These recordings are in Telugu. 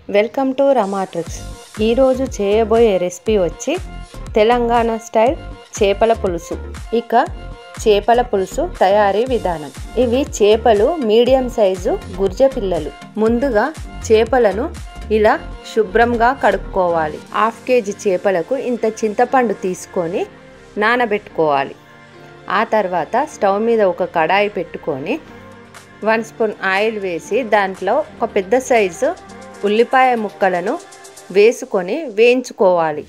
వెల్కమ్ టు రమాట్రిక్స్ ఈరోజు చేయబోయే రెసిపీ వచ్చి తెలంగాణ స్టైల్ చేపల పులుసు ఇక చేపల పులుసు తయారీ విధానం ఇవి చేపలు మీడియం సైజు గుర్జ పిల్లలు ముందుగా చేపలను ఇలా శుభ్రంగా కడుక్కోవాలి హాఫ్ కేజీ చేపలకు ఇంత చింతపండు తీసుకొని నానబెట్టుకోవాలి ఆ తర్వాత స్టవ్ మీద ఒక కడాయి పెట్టుకొని వన్ స్పూన్ ఆయిల్ వేసి దాంట్లో ఒక పెద్ద సైజు ఉల్లిపాయ ముక్కలను వేసుకొని వేయించుకోవాలి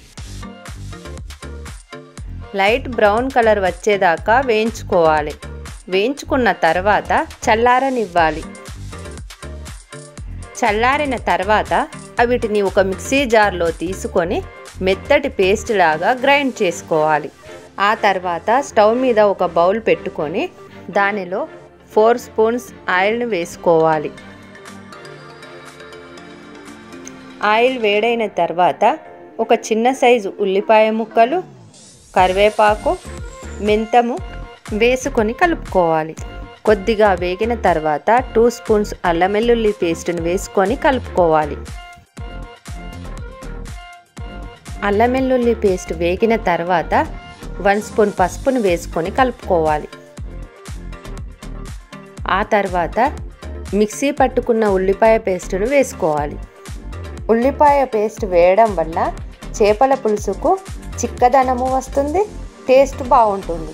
లైట్ బ్రౌన్ కలర్ వచ్చేదాకా వేయించుకోవాలి వేయించుకున్న తర్వాత చల్లారనివ్వాలి చల్లారిన తర్వాత వీటిని ఒక మిక్సీ జార్లో తీసుకొని మెత్తటి పేస్ట్ లాగా గ్రైండ్ చేసుకోవాలి ఆ తర్వాత స్టవ్ మీద ఒక బౌల్ పెట్టుకొని దానిలో ఫోర్ స్పూన్స్ ఆయిల్ని వేసుకోవాలి ఆయిల్ వేడైన తర్వాత ఒక చిన్న సైజు ఉల్లిపాయ ముక్కలు కరివేపాకు మెంతము వేసుకొని కలుపుకోవాలి కొద్దిగా వేగిన తర్వాత టూ స్పూన్స్ అల్లం వెల్లుల్లి పేస్ట్ని వేసుకొని కలుపుకోవాలి అల్లం వెల్లుల్లి పేస్ట్ వేగిన తర్వాత వన్ స్పూన్ పసుపును వేసుకొని కలుపుకోవాలి ఆ తర్వాత మిక్సీ పట్టుకున్న ఉల్లిపాయ పేస్టును వేసుకోవాలి ఉల్లిపాయ పేస్ట్ వేయడం వల్ల చేపల పులుసుకు చిక్కదనము వస్తుంది టేస్ట్ బాగుంటుంది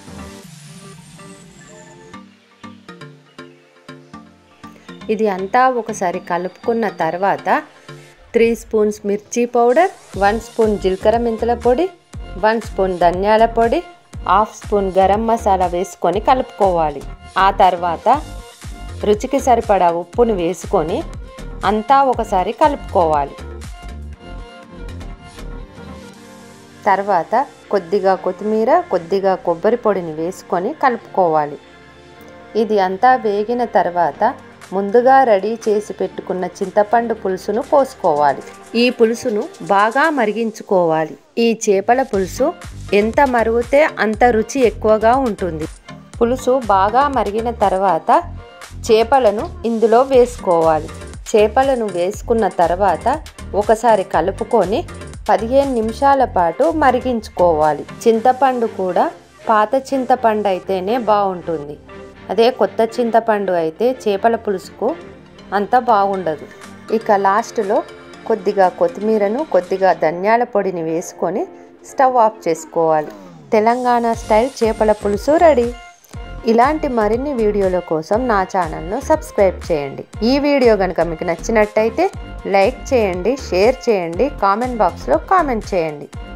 ఇది అంతా ఒకసారి కలుపుకున్న తర్వాత త్రీ స్పూన్స్ మిర్చి పౌడర్ వన్ స్పూన్ జీలకర్ర మెంతుల పొడి వన్ స్పూన్ ధనియాల పొడి హాఫ్ స్పూన్ గరం మసాలా వేసుకొని కలుపుకోవాలి ఆ తర్వాత రుచికి సరిపడా ఉప్పును వేసుకొని అంతా ఒకసారి కలుపుకోవాలి తర్వాత కొద్దిగా కొత్తిమీర కొద్దిగా కొబ్బరి పొడిని వేసుకొని కలుపుకోవాలి ఇది అంతా వేగిన తర్వాత ముందుగా రెడీ చేసి పెట్టుకున్న చింతపండు పులుసును పోసుకోవాలి ఈ పులుసును బాగా మరిగించుకోవాలి ఈ చేపల పులుసు ఎంత మరుగుతే అంత రుచి ఎక్కువగా ఉంటుంది పులుసు బాగా మరిగిన తర్వాత చేపలను ఇందులో వేసుకోవాలి చేపలను వేసుకున్న తర్వాత ఒకసారి కలుపుకొని పదిహేను నిమిషాల పాటు మరిగించుకోవాలి చింతపండు కూడా పాత చింతపండు అయితేనే బాగుంటుంది అదే కొత్త చింతపండు అయితే చేపల పులుసుకు అంత బాగుండదు ఇక లాస్ట్లో కొద్దిగా కొత్తిమీరను కొద్దిగా ధనియాల పొడిని వేసుకొని స్టవ్ ఆఫ్ చేసుకోవాలి తెలంగాణ స్టైల్ చేపల పులుసు రెడీ ఇలాంటి మరిన్ని వీడియోల కోసం నా ఛానల్ను సబ్స్క్రైబ్ చేయండి ఈ వీడియో కనుక మీకు నచ్చినట్టయితే లైక్ చేయండి షేర్ చేయండి కామెంట్ బాక్స్లో కామెంట్ చేయండి